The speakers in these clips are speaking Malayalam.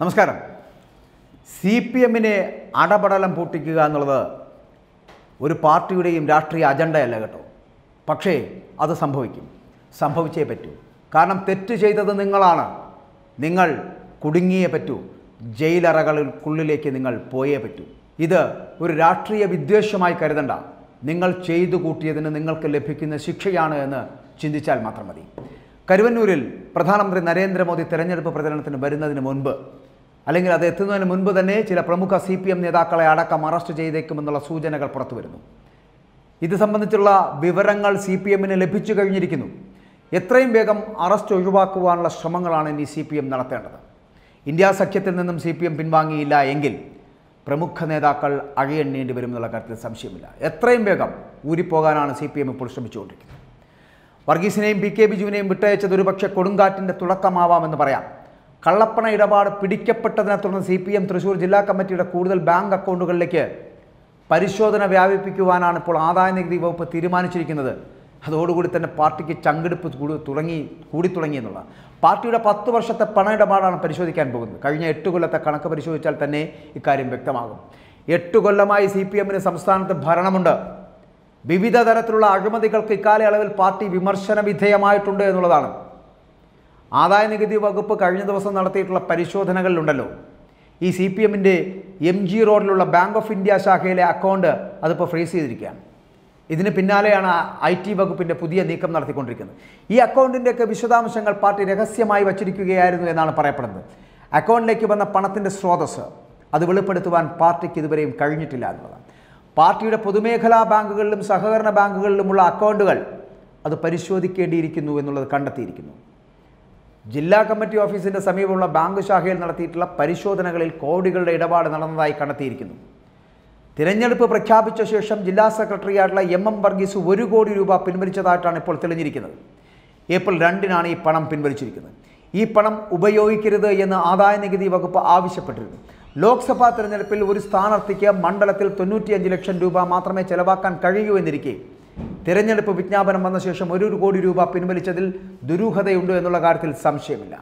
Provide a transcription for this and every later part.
നമസ്കാരം സി പി എമ്മിനെ അടപടലം പൂട്ടിക്കുക എന്നുള്ളത് ഒരു പാർട്ടിയുടെയും രാഷ്ട്രീയ അജണ്ടയല്ല കേട്ടോ പക്ഷേ അത് സംഭവിക്കും സംഭവിച്ചേ പറ്റൂ കാരണം തെറ്റ് ചെയ്തത് നിങ്ങളാണ് നിങ്ങൾ കുടുങ്ങിയേ പറ്റൂ ജയിലറകൾക്കുള്ളിലേക്ക് നിങ്ങൾ പോയേ പറ്റൂ ഇത് ഒരു രാഷ്ട്രീയ വിദ്വേഷമായി കരുതണ്ട നിങ്ങൾ ചെയ്തു കൂട്ടിയതിന് നിങ്ങൾക്ക് ലഭിക്കുന്ന ശിക്ഷയാണ് എന്ന് ചിന്തിച്ചാൽ മാത്രം മതി കരുവന്നൂരിൽ പ്രധാനമന്ത്രി നരേന്ദ്രമോദി തെരഞ്ഞെടുപ്പ് പ്രചരണത്തിന് വരുന്നതിന് മുൻപ് അല്ലെങ്കിൽ അത് എത്തുന്നതിന് മുൻപ് തന്നെ ചില പ്രമുഖ സി പി എം നേതാക്കളെ അടക്കം അറസ്റ്റ് ചെയ്തേക്കുമെന്നുള്ള സൂചനകൾ പുറത്തു വരുന്നു ഇത് സംബന്ധിച്ചുള്ള വിവരങ്ങൾ സി പി എമ്മിന് ലഭിച്ചു കഴിഞ്ഞിരിക്കുന്നു എത്രയും വേഗം അറസ്റ്റ് ഒഴിവാക്കുവാനുള്ള ശ്രമങ്ങളാണ് ഇനി സി പി എം നടത്തേണ്ടത് ഇന്ത്യ സഖ്യത്തിൽ നിന്നും സി പി എം പിൻവാങ്ങിയില്ല എങ്കിൽ പ്രമുഖ നേതാക്കൾ അഴിയെണ്ണേണ്ടി വരുമെന്നുള്ള കാര്യത്തിൽ സംശയമില്ല എത്രയും വേഗം ഊരിപ്പോകാനാണ് സി പി എം ഇപ്പോൾ ശ്രമിച്ചുകൊണ്ടിരിക്കുന്നത് വർഗീസിനെയും പി കെ ബിജുവിനെയും വിട്ടയച്ചത് ഒരുപക്ഷെ കൊടുങ്കാറ്റിൻ്റെ തുടക്കമാവാമെന്ന് പറയാം കള്ളപ്പണ ഇടപാട് പിടിക്കപ്പെട്ടതിനെ തുടർന്ന് സി പി എം തൃശൂർ ജില്ലാ കമ്മിറ്റിയുടെ കൂടുതൽ ബാങ്ക് അക്കൗണ്ടുകളിലേക്ക് പരിശോധന വ്യാപിപ്പിക്കുവാനാണ് ഇപ്പോൾ ആദായ നികുതി വകുപ്പ് തീരുമാനിച്ചിരിക്കുന്നത് അതോടുകൂടി തന്നെ പാർട്ടിക്ക് ചങ്കെടുപ്പ് കൂടി തുടങ്ങി കൂടി തുടങ്ങി എന്നുള്ള പാർട്ടിയുടെ പത്ത് വർഷത്തെ പണ ഇടപാടാണ് പരിശോധിക്കാൻ പോകുന്നത് കഴിഞ്ഞ എട്ട് കൊല്ലത്തെ കണക്ക് പരിശോധിച്ചാൽ തന്നെ ഇക്കാര്യം വ്യക്തമാകും എട്ട് കൊല്ലമായി സി പി എമ്മിന് സംസ്ഥാനത്ത് ഭരണമുണ്ട് വിവിധ തരത്തിലുള്ള അഴിമതികൾക്ക് ഇക്കാലയളവിൽ പാർട്ടി വിമർശന വിധേയമായിട്ടുണ്ട് എന്നുള്ളതാണ് ആദായ നികുതി വകുപ്പ് കഴിഞ്ഞ ദിവസം നടത്തിയിട്ടുള്ള പരിശോധനകളിലുണ്ടല്ലോ ഈ സി പി എമ്മിൻ്റെ എം ജി റോഡിലുള്ള ബാങ്ക് ഓഫ് ഇന്ത്യ ശാഖയിലെ അക്കൗണ്ട് അതിപ്പോൾ ഫ്രീസ് ചെയ്തിരിക്കുകയാണ് ഇതിന് പിന്നാലെയാണ് ഐ ടി വകുപ്പിൻ്റെ പുതിയ നീക്കം നടത്തിക്കൊണ്ടിരിക്കുന്നത് ഈ അക്കൗണ്ടിൻ്റെയൊക്കെ വിശദാംശങ്ങൾ പാർട്ടി രഹസ്യമായി വച്ചിരിക്കുകയായിരുന്നു എന്നാണ് പറയപ്പെടുന്നത് അക്കൗണ്ടിലേക്ക് വന്ന പണത്തിൻ്റെ സ്രോതസ് അത് വെളിപ്പെടുത്തുവാൻ പാർട്ടിക്ക് ഇതുവരെയും കഴിഞ്ഞിട്ടില്ല എന്നുള്ളതാണ് പാർട്ടിയുടെ പൊതുമേഖലാ ബാങ്കുകളിലും സഹകരണ ബാങ്കുകളിലുമുള്ള അക്കൗണ്ടുകൾ അത് പരിശോധിക്കേണ്ടിയിരിക്കുന്നു എന്നുള്ളത് കണ്ടെത്തിയിരിക്കുന്നു ജില്ലാ കമ്മിറ്റി ഓഫീസിന്റെ സമീപമുള്ള ബാങ്ക് ശാഖയിൽ നടത്തിയിട്ടുള്ള പരിശോധനകളിൽ കോടികളുടെ ഇടപാട് നടന്നതായി കണ്ടെത്തിയിരിക്കുന്നു തിരഞ്ഞെടുപ്പ് പ്രഖ്യാപിച്ച ശേഷം ജില്ലാ സെക്രട്ടറിയായിട്ടുള്ള എം എം വർഗീസ് ഒരു കോടി രൂപ പിൻവലിച്ചതായിട്ടാണ് ഇപ്പോൾ തെളിഞ്ഞിരിക്കുന്നത് ഏപ്രിൽ രണ്ടിനാണ് ഈ പണം പിൻവലിച്ചിരിക്കുന്നത് ഈ പണം ഉപയോഗിക്കരുത് എന്ന് ആദായ നികുതി വകുപ്പ് ആവശ്യപ്പെട്ടിരുന്നു ലോക്സഭാ തെരഞ്ഞെടുപ്പിൽ ഒരു സ്ഥാനാർത്ഥിക്ക് മണ്ഡലത്തിൽ തൊണ്ണൂറ്റിയഞ്ച് ലക്ഷം രൂപ മാത്രമേ ചെലവാക്കാൻ കഴിയൂ എന്നിരിക്കെ തിരഞ്ഞെടുപ്പ് വിജ്ഞാപനം വന്ന ശേഷം ഒരു കോടി രൂപ പിൻവലിച്ചതിൽ ദുരൂഹതയുണ്ട് എന്നുള്ള കാര്യത്തിൽ സംശയമില്ല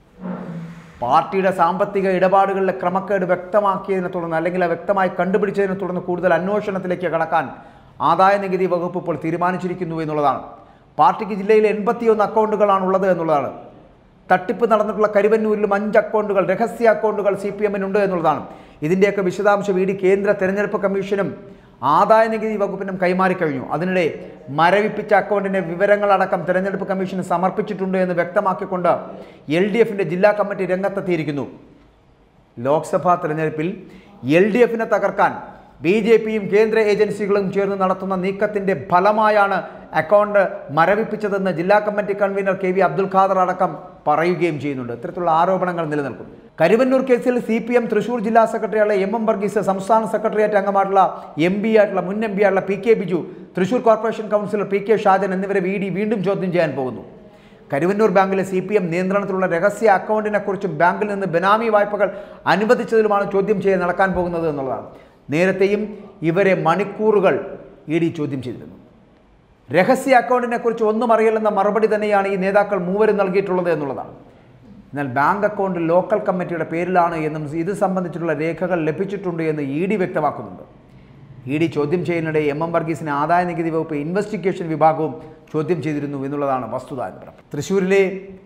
പാർട്ടിയുടെ സാമ്പത്തിക ഇടപാടുകളിലെ ക്രമക്കേട് വ്യക്തമാക്കിയതിനെ തുടർന്ന് അല്ലെങ്കിൽ അത് വ്യക്തമായി കണ്ടുപിടിച്ചതിനെ തുടർന്ന് കൂടുതൽ അന്വേഷണത്തിലേക്ക് കടക്കാൻ ആദായ നികുതി വകുപ്പ് ഇപ്പോൾ തീരുമാനിച്ചിരിക്കുന്നു എന്നുള്ളതാണ് പാർട്ടിക്ക് ജില്ലയിൽ എൺപത്തിയൊന്ന് അക്കൗണ്ടുകളാണ് ഉള്ളത് എന്നുള്ളതാണ് തട്ടിപ്പ് നടന്നിട്ടുള്ള കരുവന്നൂരിലും അഞ്ച് അക്കൗണ്ടുകൾ രഹസ്യ അക്കൗണ്ടുകൾ സി പി എമ്മിനുണ്ട് എന്നുള്ളതാണ് ഇതിൻ്റെയൊക്കെ വിശദാംശം ഇ ഡി കേന്ദ്ര തെരഞ്ഞെടുപ്പ് കമ്മീഷനും ആദായ നികുതി വകുപ്പിനും കൈമാറിക്കഴിഞ്ഞു അതിനിടെ മരവിപ്പിച്ച അക്കൗണ്ടിന്റെ വിവരങ്ങളടക്കം തെരഞ്ഞെടുപ്പ് കമ്മീഷന് സമർപ്പിച്ചിട്ടുണ്ട് എന്ന് വ്യക്തമാക്കിക്കൊണ്ട് എൽ ഡി എഫിന്റെ ജില്ലാ കമ്മിറ്റി രംഗത്തെത്തിയിരിക്കുന്നു ലോക്സഭാ തെരഞ്ഞെടുപ്പിൽ എൽ ഡി എഫിനെ തകർക്കാൻ ബി ജെ പിയും കേന്ദ്ര ഏജൻസികളും ചേർന്ന് നടത്തുന്ന നീക്കത്തിന്റെ ഫലമായാണ് അക്കൗണ്ട് മരവിപ്പിച്ചതെന്ന് ജില്ലാ committee convener K V Abdul Khader അടക്കം പറയുകയും ചെയ്യുന്നുണ്ട് ഇത്തരത്തിലുള്ള ആരോപണങ്ങൾ നിലനിൽക്കുന്നു കരുവന്നൂർ കേസിൽ സി പി എം തൃശൂർ ജില്ലാ സെക്രട്ടറിയായ എം എം വർഗീസ് സംസ്ഥാന സെക്രട്ടേറിയറ്റ് അംഗമായിട്ടുള്ള എം പി ആയിട്ടുള്ള മുൻ എം പി ആയിട്ടുള്ള P K Biju Thrissur corporation councillor P K Shajan എന്നിവരെ വി ഡി വീണ്ടും ചോദ്യം ചെയ്യാൻ പോകുന്നു കരുവന്നൂർ ബാങ്കിലെ സി പി എം നിയന്ത്രണത്തിലുള്ള രഹസ്യ അക്കൗണ്ടിനെ കുറിച്ചും ബാങ്കിൽ നിന്ന് ബെനാമി വായ്പകൾ അനുവദിച്ചതിലുമാണ് ചോദ്യം ചെയ്യാൻ നടക്കാൻ പോകുന്നത് എന്നുള്ളതാണ് നേരത്തെയും ഇവരെ മണിക്കൂറുകൾ ഇ ഡി ചോദ്യം ചെയ്തിരുന്നു രഹസ്യ അക്കൗണ്ടിനെ കുറിച്ച് ഒന്നും അറിയില്ലെന്ന മറുപടി തന്നെയാണ് ഈ നേതാക്കൾ മൂവരും നൽകിയിട്ടുള്ളത് എന്നുള്ളതാണ് എന്നാൽ ബാങ്ക് അക്കൗണ്ട് ലോക്കൽ കമ്മിറ്റിയുടെ പേരിലാണ് എന്നും ഇത് സംബന്ധിച്ചിട്ടുള്ള രേഖകൾ ലഭിച്ചിട്ടുണ്ട് എന്ന് ഇ ഡി വ്യക്തമാക്കുന്നുണ്ട് ഇ ഡി ചോദ്യം ചെയ്യുന്നതിനിടെ എം എം വർഗീസിനെ ആദായ നികുതി വകുപ്പ് ഇൻവെസ്റ്റിഗേഷൻ വിഭാഗവും ചോദ്യം ചെയ്തിരുന്നു എന്നുള്ളതാണ് വസ്തുത എന്ന് പറയാം തൃശ്ശൂരിലെ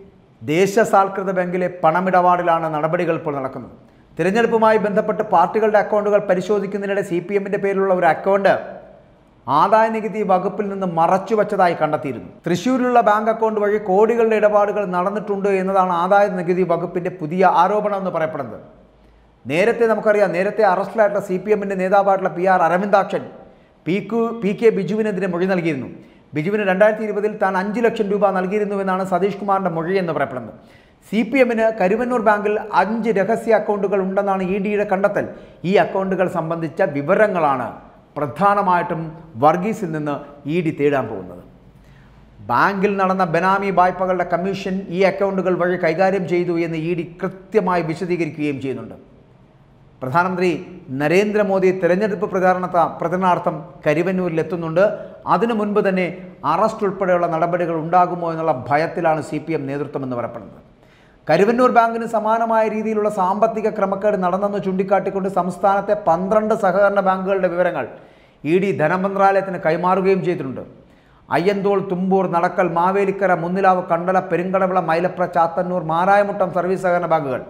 ദേശസാൽകൃത ബാങ്കിലെ പണമിടപാടിലാണ് നടപടികൾ ഇപ്പോൾ നടക്കുന്നത് തിരഞ്ഞെടുപ്പുമായി ബന്ധപ്പെട്ട് പാർട്ടികളുടെ അക്കൗണ്ടുകൾ പരിശോധിക്കുന്നതിനിടെ സി പി എമ്മിൻ്റെ പേരിലുള്ള ഒരു അക്കൗണ്ട് ആദായ നികുതി വകുപ്പിൽ നിന്ന് മറച്ചു വച്ചതായി കണ്ടെത്തിയിരുന്നു തൃശ്ശൂരിലുള്ള ബാങ്ക് അക്കൗണ്ട് വഴി കോടികളുടെ ഇടപാടുകൾ നടന്നിട്ടുണ്ട് എന്നതാണ് ആദായ നികുതി വകുപ്പിന്റെ പുതിയ ആരോപണം എന്ന് പറയപ്പെടുന്നത് നേരത്തെ നമുക്കറിയാം നേരത്തെ അറസ്റ്റിലായിട്ടുള്ള സി പി എമ്മിൻ്റെ നേതാവായിട്ടുള്ള പി ആർ അരവിന്ദാക്ഷൻ പി കു പി കെ ബിജുവിനെതിരെ മൊഴി നൽകിയിരുന്നു ബിജുവിന് രണ്ടായിരത്തി ഇരുപതിൽ താൻ അഞ്ച് ലക്ഷം രൂപ നൽകിയിരുന്നുവെന്നാണ് സതീഷ് കുമാറിൻ്റെ മൊഴി എന്ന് പറയപ്പെടുന്നത് സി പി എമ്മിന് കരുവന്നൂർ ബാങ്കിൽ അഞ്ച് രഹസ്യ അക്കൗണ്ടുകൾ ഉണ്ടെന്നാണ് ഇ ഡിയുടെ കണ്ടെത്തൽ ഈ അക്കൗണ്ടുകൾ സംബന്ധിച്ച വിവരങ്ങളാണ് പ്രധാനമായിട്ടും വർഗീസിൽ നിന്ന് ഇ ഡി തേടാൻ പോകുന്നത് ബാങ്കിൽ നടന്ന ബെനാമി വായ്പകളുടെ കമ്മീഷൻ ഈ അക്കൗണ്ടുകൾ വഴി കൈകാര്യം ചെയ്തു എന്ന് ഇ ഡി കൃത്യമായി വിശദീകരിക്കുകയും ചെയ്യുന്നുണ്ട് പ്രധാനമന്ത്രി നരേന്ദ്രമോദി തെരഞ്ഞെടുപ്പ് പ്രചാരണ പ്രചരണാർത്ഥം കരിവന്നൂരിൽ എത്തുന്നുണ്ട് അതിനു മുൻപ് തന്നെ അറസ്റ്റ് ഉൾപ്പെടെയുള്ള നടപടികൾ ഉണ്ടാകുമോ എന്നുള്ള ഭയത്തിലാണ് സി പി എം നേതൃത്വം എന്ന് പറയപ്പെടുന്നത് കരുവന്നൂർ ബാങ്കിന് സമാനമായ രീതിയിലുള്ള സാമ്പത്തിക ക്രമക്കേട് നടന്നെന്ന് ചൂണ്ടിക്കാട്ടിക്കൊണ്ട് സംസ്ഥാനത്തെ പന്ത്രണ്ട് സഹകരണ ബാങ്കുകളുടെ വിവരങ്ങൾ ഇ ഡി ധനമന്ത്രാലയത്തിന് കൈമാറുകയും ചെയ്തിട്ടുണ്ട് അയ്യന്തോൾ തുമ്പൂർ നടക്കൽ മാവേലിക്കര മുന്നിലാവ് കണ്ടല പെരുങ്കടവിള മൈലപ്ര ചാത്തന്നൂർ മാരായമുട്ടം സർവീസ് സഹകരണ ബാങ്കുകൾ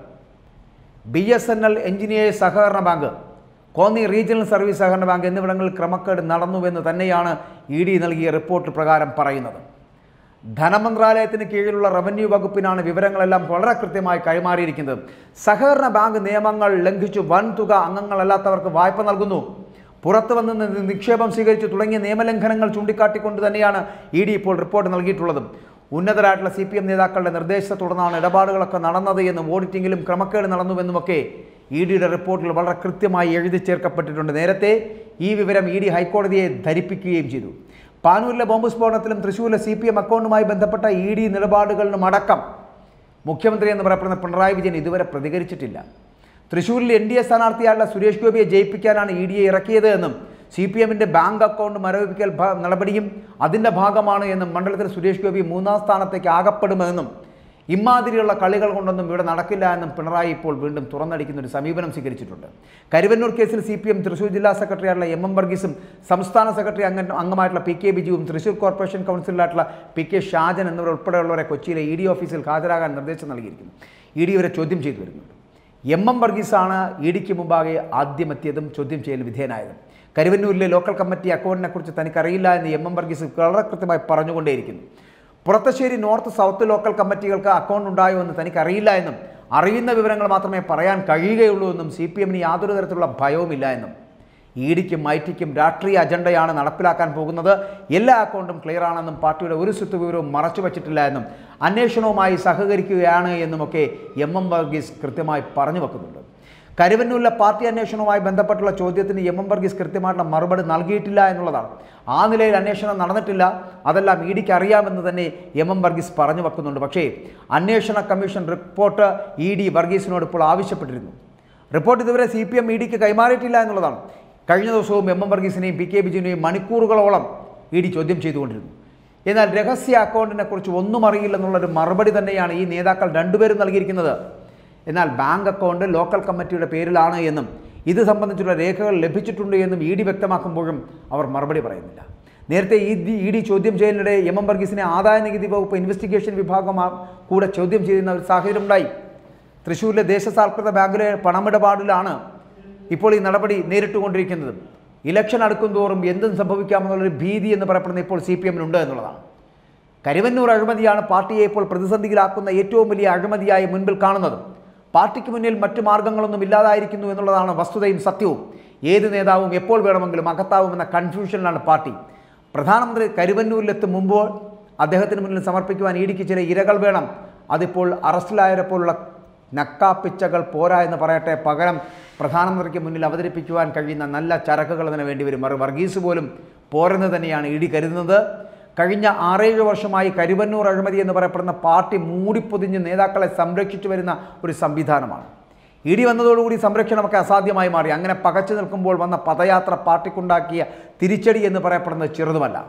B S N L engineers സഹകരണ ബാങ്ക് കോന്നി റീജിയണൽ സർവീസ് സഹകരണ ബാങ്ക് എന്നിവിടങ്ങളിൽ ക്രമക്കേട് നടന്നുവെന്ന് തന്നെയാണ് ഇ ഡി നൽകിയ റിപ്പോർട്ട് പ്രകാരം പറയുന്നത് ധനമന്ത്രാലയത്തിന് കീഴിലുള്ള റവന്യൂ വകുപ്പിനാണ് വിവരങ്ങളെല്ലാം വളരെ കൃത്യമായി കൈമാറിയിരിക്കുന്നത് സഹകരണ ബാങ്ക് നിയമങ്ങൾ ലംഘിച്ചു വൻതുക അംഗങ്ങളല്ലാത്തവർക്ക് വായ്പ നൽകുന്നു പുറത്തു വന്ന് നി- നിക്ഷേപം സ്വീകരിച്ചു തുടങ്ങിയ നിയമലംഘനങ്ങൾ ചൂണ്ടിക്കാട്ടിക്കൊണ്ട് തന്നെയാണ് ഇ ഡി ഇപ്പോൾ റിപ്പോർട്ട് നൽകിയിട്ടുള്ളത് ഉന്നതരായിട്ടുള്ള സി പി എം നേതാക്കളുടെ നിർദ്ദേശത്തെ തുടർന്നാണ് ഇടപാടുകളൊക്കെ നടന്നത് എന്നും ഓഡിറ്റിംഗിലും ക്രമക്കേട് നടന്നുവെന്നുമൊക്കെ ഇ ഡിയുടെ റിപ്പോർട്ടിൽ വളരെ കൃത്യമായി എഴുതി ചേർക്കപ്പെട്ടിട്ടുണ്ട് നേരത്തെ ഈ വിവരം ഇ ഡി ഹൈക്കോടതിയെ ധരിപ്പിക്കുകയും ചെയ്തു പാനൂരിലെ ബോംബ് സ്ഫോടനത്തിലും തൃശ്ശൂരിലെ സി പി എം അക്കൗണ്ടുമായി ബന്ധപ്പെട്ട ഇ ഡി നിലപാടുകളിലും അടക്കം മുഖ്യമന്ത്രി എന്ന് പറയപ്പെടുന്ന പിണറായി വിജയൻ ഇതുവരെ പ്രതികരിച്ചിട്ടില്ല തൃശ്ശൂരിൽ എൻ ഡി എ സ്ഥാനാർത്ഥിയായുള്ള സുരേഷ് ഗോപിയെ ജയിപ്പിക്കാനാണ് ഇ ഡിയെ ഇറക്കിയത് എന്നും സി പി എമ്മിൻ്റെ ബാങ്ക് അക്കൗണ്ട് മരവിപ്പിക്കൽ ഭ- നടപടിയും അതിൻ്റെ ഭാഗമാണ് എന്നും മണ്ഡലത്തിൽ സുരേഷ് ഗോപി മൂന്നാം സ്ഥാനത്തേക്ക് ആകപ്പെടുമെന്നും ഇമാതിരിയുള്ള കളികൾ കൊണ്ടൊന്നും ഇവിടെ നടക്കില്ല എന്നും പിണറായി ഇപ്പോൾ വീണ്ടും തുറന്നടിക്കുന്ന ഒരു സമീപനം സ്വീകരിച്ചിട്ടുണ്ട് കരുവന്നൂർ കേസിൽ സി പി എം തൃശ്ശൂർ ജില്ലാ സെക്രട്ടറിയായിട്ടുള്ള എം എം വർഗീസും സംസ്ഥാന സെക്രട്ടറി അംഗ അംഗമായിട്ടുള്ള പി കെ ബിജുവും തൃശ്ശൂർ കോർപ്പറേഷൻ കൗൺസിലറായിട്ടുള്ള പി കെ ഷാജൻ എന്നിവർ ഉൾപ്പെടെയുള്ളവരെ കൊച്ചിയിലെ ഇ ഡി ഓഫീസിൽ ഹാജരാകാൻ നിർദ്ദേശം നൽകിയിരിക്കുന്നു ഇ ഡി ഇവരെ ചോദ്യം ചെയ്തു വരുന്നുണ്ട് എം എം വർഗീസാണ് ഇ ഡിക്ക് മുമ്പാകെ ആദ്യമെത്തിയതും ചോദ്യം ചെയ്യൽ വിധേയനായതും കരുവന്നൂരിലെ ലോക്കൽ കമ്മിറ്റി അക്കൗണ്ടിനെ കുറിച്ച് തനിക്കറിയില്ല എന്ന് എം എം വർഗീസ് വളരെ കൃത്യമായി പറഞ്ഞുകൊണ്ടേയിരിക്കുന്നു പുറത്തശ്ശേരി നോർത്ത് സൗത്ത് ലോക്കൽ കമ്മിറ്റികൾക്ക് അക്കൗണ്ട് ഉണ്ടായോ എന്ന് തനിക്കറിയില്ല എന്നും അറിയുന്ന വിവരങ്ങൾ മാത്രമേ പറയാൻ കഴിയുകയുള്ളൂ എന്നും സി പി എമ്മിന് യാതൊരു തരത്തിലുള്ള ഭയവുമില്ല എന്നും ഇ ഡിക്കും ഐ ടിക്കും രാഷ്ട്രീയ അജണ്ടയാണ് നടപ്പിലാക്കാൻ പോകുന്നത് എല്ലാ അക്കൗണ്ടും ക്ലിയർ ആണെന്നും പാർട്ടിയുടെ ഒരു സ്വത്ത് വിവരവും മറച്ചു വച്ചിട്ടില്ല എന്നും അന്വേഷണവുമായി സഹകരിക്കുകയാണ് എന്നുമൊക്കെ എം എം വർഗീസ് കൃത്യമായി പറഞ്ഞു വെക്കുന്നുണ്ട് കരുവന്നൂരിലെ പാർട്ടി അന്വേഷണവുമായി ബന്ധപ്പെട്ടുള്ള ചോദ്യത്തിന് എം എം വർഗീസ് കൃത്യമായിട്ടുള്ള മറുപടി നൽകിയിട്ടില്ല എന്നുള്ളതാണ് ആ നിലയിൽ അന്വേഷണം നടന്നിട്ടില്ല അതെല്ലാം ഇ ഡിക്ക് അറിയാമെന്ന് തന്നെ എം എം വർഗീസ് പറഞ്ഞു വെക്കുന്നുണ്ട് പക്ഷേ അന്വേഷണ കമ്മീഷൻ റിപ്പോർട്ട് ഇ ഡി വർഗീസിനോട് ഇപ്പോൾ ആവശ്യപ്പെട്ടിരുന്നു റിപ്പോർട്ട് ഇതുവരെ സി പി എം ഇ ഡിക്ക് കൈമാറിയിട്ടില്ല എന്നുള്ളതാണ് കഴിഞ്ഞ ദിവസവും എം എം വർഗീസിനെയും പി കെ ബിജുവിനെയും മണിക്കൂറുകളോളം ഇ ഡി ചോദ്യം ചെയ്തുകൊണ്ടിരുന്നു എന്നാൽ രഹസ്യ അക്കൗണ്ടിനെ കുറിച്ച് ഒന്നും അറിയില്ലെന്നുള്ളൊരു മറുപടി തന്നെയാണ് ഈ നേതാക്കൾ രണ്ടുപേരും നൽകിയിരിക്കുന്നത് എന്നാൽ ബാങ്ക് അക്കൗണ്ട് ലോക്കൽ കമ്മിറ്റിയുടെ പേരിലാണ് എന്നും ഇത് സംബന്ധിച്ചുള്ള രേഖകൾ ലഭിച്ചിട്ടുണ്ട് എന്നും ഇ ഡി വ്യക്തമാക്കുമ്പോഴും അവർ മറുപടി പറയുന്നില്ല നേരത്തെ ഈ ഇ ഡി ചോദ്യം ചെയ്യലിനിടെ എം എം വർഗീസിനെ ആദായ നികുതി വകുപ്പ് ഇൻവെസ്റ്റിഗേഷൻ വിഭാഗം ആ- കൂടെ ചോദ്യം ചെയ്യുന്ന ഒരു സാഹചര്യം ഉണ്ടായി തൃശ്ശൂരിലെ ദേശസാൽകൃത ബാങ്കിലെ പണമിടപാടിലാണ് ഇപ്പോൾ ഈ നടപടി നേരിട്ടുകൊണ്ടിരിക്കുന്നത് ഇലക്ഷൻ അടുക്കും തോറും എന്തും സംഭവിക്കാമെന്നുള്ളൊരു ഭീതി എന്ന് പറയപ്പെടുന്ന ഇപ്പോൾ സി പി എമ്മിനുണ്ട് എന്നുള്ളതാണ് കരുവന്നൂർ അഴിമതിയാണ് പാർട്ടിയെ ഇപ്പോൾ പ്രതിസന്ധിയിലാക്കുന്ന ഏറ്റവും വലിയ അഴിമതിയായി മുൻപിൽ കാണുന്നത് പാർട്ടിക്ക് മുന്നിൽ മറ്റു മാർഗങ്ങളൊന്നും ഇല്ലാതായിരിക്കുന്നു എന്നുള്ളതാണ് വസ്തുതയും സത്യവും ഏത് നേതാവും എപ്പോൾ വേണമെങ്കിലും അകത്താവുമെന്ന കൺഫ്യൂഷനിലാണ് പാർട്ടി പ്രധാനമന്ത്രി കരുവന്നൂരിലെത്തും മുമ്പ് അദ്ദേഹത്തിന് മുന്നിൽ സമർപ്പിക്കുവാൻ ഇടിക്ക് ചില ഇരകൾ വേണം അതിപ്പോൾ അറസ്റ്റിലായവരെപ്പോലുള്ള നക്കാപ്പിച്ചകൾ പോരാ എന്ന് പറയട്ടെ പകരം പ്രധാനമന്ത്രിക്ക് മുന്നിൽ അവതരിപ്പിക്കുവാൻ കഴിയുന്ന നല്ല ചരക്കുകൾ അതിന് വേണ്ടി വരും മറി വർഗീസ് പോലും പോരെന്ന് തന്നെയാണ് ഇ ഡി കരുതുന്നത് കഴിഞ്ഞ ആറേഴ് വർഷമായി കരുവന്നൂർ അഴിമതി എന്ന് പറയപ്പെടുന്ന പാർട്ടി മൂടിപ്പൊതിഞ്ഞ് നേതാക്കളെ സംരക്ഷിച്ചു വരുന്ന ഒരു സംവിധാനമാണ് ഇ ഡി വന്നതോടുകൂടി സംരക്ഷണമൊക്കെ അസാധ്യമായി മാറി അങ്ങനെ പകച്ചു നിൽക്കുമ്പോൾ വന്ന പദയാത്ര പാർട്ടിക്കുണ്ടാക്കിയ തിരിച്ചടി എന്ന് പറയപ്പെടുന്നത് ചെറുതുമല്ല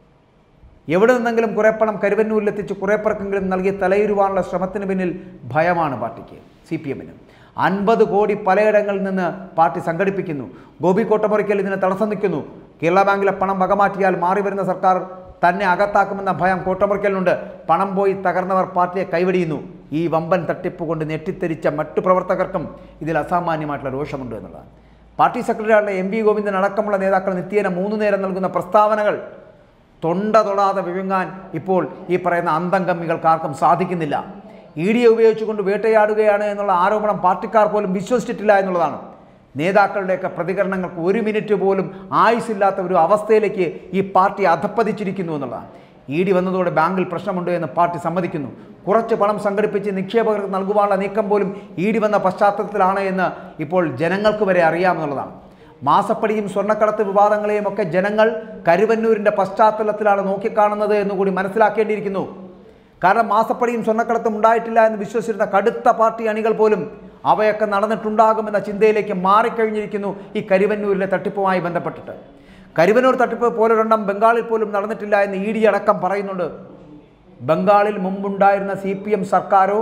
എവിടെ നിന്നെങ്കിലും കുറെ പണം കരുവന്നൂരിലെത്തിച്ച് കുറെ പേർക്കെങ്കിലും നൽകി തലയുരുവാനുള്ള ശ്രമത്തിന് പിന്നിൽ ഭയമാണ് പാർട്ടിക്ക് സി പി എമ്മിന് അൻപത് കോടി പലയിടങ്ങളിൽ നിന്ന് പാർട്ടി സംഘടിപ്പിക്കുന്നു ഗോപി കോട്ടമുറിക്കൽ ഇതിന് തടസ്സം നിൽക്കുന്നു കേരള ബാങ്കിലെ പണം വകമാറ്റിയാൽ മാറി വരുന്ന സർക്കാർ തന്നെ അകത്താക്കുമെന്ന ഭയം കോട്ടമുറിക്കലിനുണ്ട് പണം പോയി തകർന്നവർ പാർട്ടിയെ കൈവടിയുന്നു ഈ വമ്പൻ തട്ടിപ്പ് കൊണ്ട് ഞെട്ടിത്തെരിച്ച മറ്റു പ്രവർത്തകർക്കും ഇതിൽ അസാമാന്യമായിട്ടുള്ള രോഷമുണ്ട് എന്നുള്ളതാണ് പാർട്ടി സെക്രട്ടറിയായ എം വി ഗോവിന്ദൻ അടക്കമുള്ള നേതാക്കൾ നിത്യേന മൂന്ന് നേരം നൽകുന്ന പ്രസ്താവനകൾ തൊണ്ട തൊടാതെ വിഴുങ്ങാൻ ഇപ്പോൾ ഈ പറയുന്ന അന്തംഗമ്മികൾക്ക് ആർക്കും സാധിക്കുന്നില്ല ഇ ഡിയെ ഉപയോഗിച്ചുകൊണ്ട് വേട്ടയാടുകയാണ് എന്നുള്ള ആരോപണം പാർട്ടിക്കാർ പോലും വിശ്വസിച്ചിട്ടില്ല എന്നുള്ളതാണ് നേതാക്കളുടെയൊക്കെ പ്രതികരണങ്ങൾക്ക് ഒരു മിനിറ്റ് പോലും ആയുസില്ലാത്ത ഒരു അവസ്ഥയിലേക്ക് ഈ പാർട്ടി അധപ്പതിച്ചിരിക്കുന്നു എന്നുള്ളതാണ് ഇ ഡി വന്നതോടെ ബാങ്കിൽ പ്രശ്നമുണ്ട് എന്ന് പാർട്ടി സമ്മതിക്കുന്നു കുറച്ച് പണം സംഘടിപ്പിച്ച് നിക്ഷേപകർക്ക് നൽകുവാനുള്ള നീക്കം പോലും ഇ ഡി വന്ന പശ്ചാത്തലത്തിലാണ് എന്ന് ഇപ്പോൾ ജനങ്ങൾക്ക് വരെ അറിയാമെന്നുള്ളതാണ് മാസപ്പടിയും സ്വർണ്ണക്കടത്ത് വിവാദങ്ങളെയും ഒക്കെ ജനങ്ങൾ കരുവന്നൂരിൻ്റെ പശ്ചാത്തലത്തിലാണ് നോക്കിക്കാണുന്നത് എന്നുകൂടി മനസ്സിലാക്കേണ്ടിയിരിക്കുന്നു കാരണം മാസപ്പടിയും സ്വർണ്ണക്കടത്തും ഉണ്ടായിട്ടില്ല എന്ന് വിശ്വസിച്ചിരുന്ന കടുത്ത പാർട്ടി അണികൾ പോലും അവയൊക്കെ നടന്നിട്ടുണ്ടാകുമെന്ന ചിന്തയിലേക്ക് മാറിക്കഴിഞ്ഞിരിക്കുന്നു ഈ കരുവന്നൂരിലെ തട്ടിപ്പുമായി ബന്ധപ്പെട്ടിട്ട് കരുവന്നൂർ തട്ടിപ്പ് പോലൊരെണ്ണം ബംഗാളിൽ പോലും നടന്നിട്ടില്ല എന്ന് ഇ ഡി അടക്കം പറയുന്നുണ്ട് ബംഗാളിൽ മുമ്പുണ്ടായിരുന്ന സി പി എം സർക്കാരോ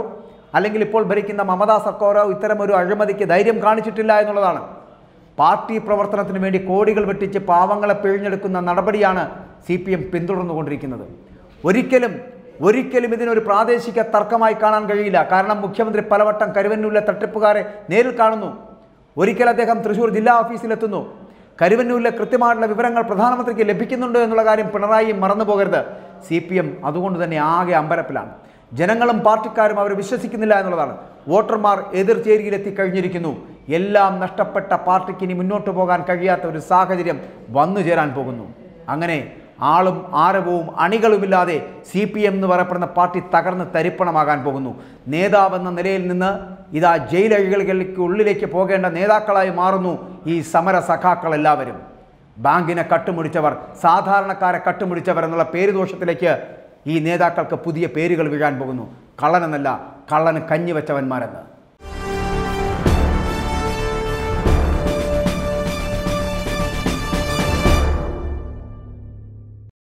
അല്ലെങ്കിൽ ഇപ്പോൾ ഭരിക്കുന്ന മമതാ സർക്കാരോ ഇത്തരം ഒരു അഴിമതിക്ക് ധൈര്യം കാണിച്ചിട്ടില്ല എന്നുള്ളതാണ് പാർട്ടി പ്രവർത്തനത്തിന് വേണ്ടി കോടികൾ വെട്ടിച്ച് പാവങ്ങളെ പിഴിഞ്ഞെടുക്കുന്ന നടപടിയാണ് സി പി എം പിന്തുടർന്നുകൊണ്ടിരിക്കുന്നത് ഒരിക്കലും ഒരിക്കലും ഇതിനൊരു പ്രാദേശിക തർക്കമായി കാണാൻ കഴിയില്ല കാരണം മുഖ്യമന്ത്രി പലവട്ടം കരുവന്നൂരിലെ തട്ടിപ്പുകാരെ നേരിൽ കാണുന്നു ഒരിക്കൽ അദ്ദേഹം തൃശൂർ ജില്ലാ ഓഫീസിലെത്തുന്നു കരുവന്നൂരിലെ കൃത്യമായിട്ടുള്ള വിവരങ്ങൾ പ്രധാനമന്ത്രിക്ക് ലഭിക്കുന്നുണ്ട് എന്നുള്ള കാര്യം പിണറായി മറന്നു പോകരുത് സി പി എം അതുകൊണ്ട് തന്നെ ആകെ അമ്പരപ്പിലാണ് ജനങ്ങളും പാർട്ടിക്കാരും അവർ വിശ്വസിക്കുന്നില്ല എന്നുള്ളതാണ് വോട്ടർമാർ എതിർചേരിയിലെത്തി കഴിഞ്ഞിരിക്കുന്നു എല്ലാം നഷ്ടപ്പെട്ട പാർട്ടിക്ക് ഇനി മുന്നോട്ട് പോകാൻ കഴിയാത്ത ഒരു സാഹചര്യം വന്നു ചേരാൻ പോകുന്നു അങ്ങനെ ആളും ആരവവും അണികളുമില്ലാതെ സി പി എം എന്ന് പറയപ്പെടുന്ന പാർട്ടി തകർന്ന് തരിപ്പണമാകാൻ പോകുന്നു നേതാവെന്ന നിലയിൽ നിന്ന് ഇതാ ജയിലഴികൾക്ക് ഉള്ളിലേക്ക് പോകേണ്ട നേതാക്കളായി മാറുന്നു ഈ സമര സഖാക്കൾ എല്ലാവരും ബാങ്കിനെ കട്ടുമുടിച്ചവർ സാധാരണക്കാരെ കട്ടുമുടിച്ചവർ എന്നുള്ള പേരുദോഷത്തിലേക്ക് ഈ നേതാക്കൾക്ക് പുതിയ പേരുകൾ വീഴാൻ പോകുന്നു കള്ളനെന്നല്ല കള്ളന് കഞ്ഞി വെച്ചവന്മാരെന്ന്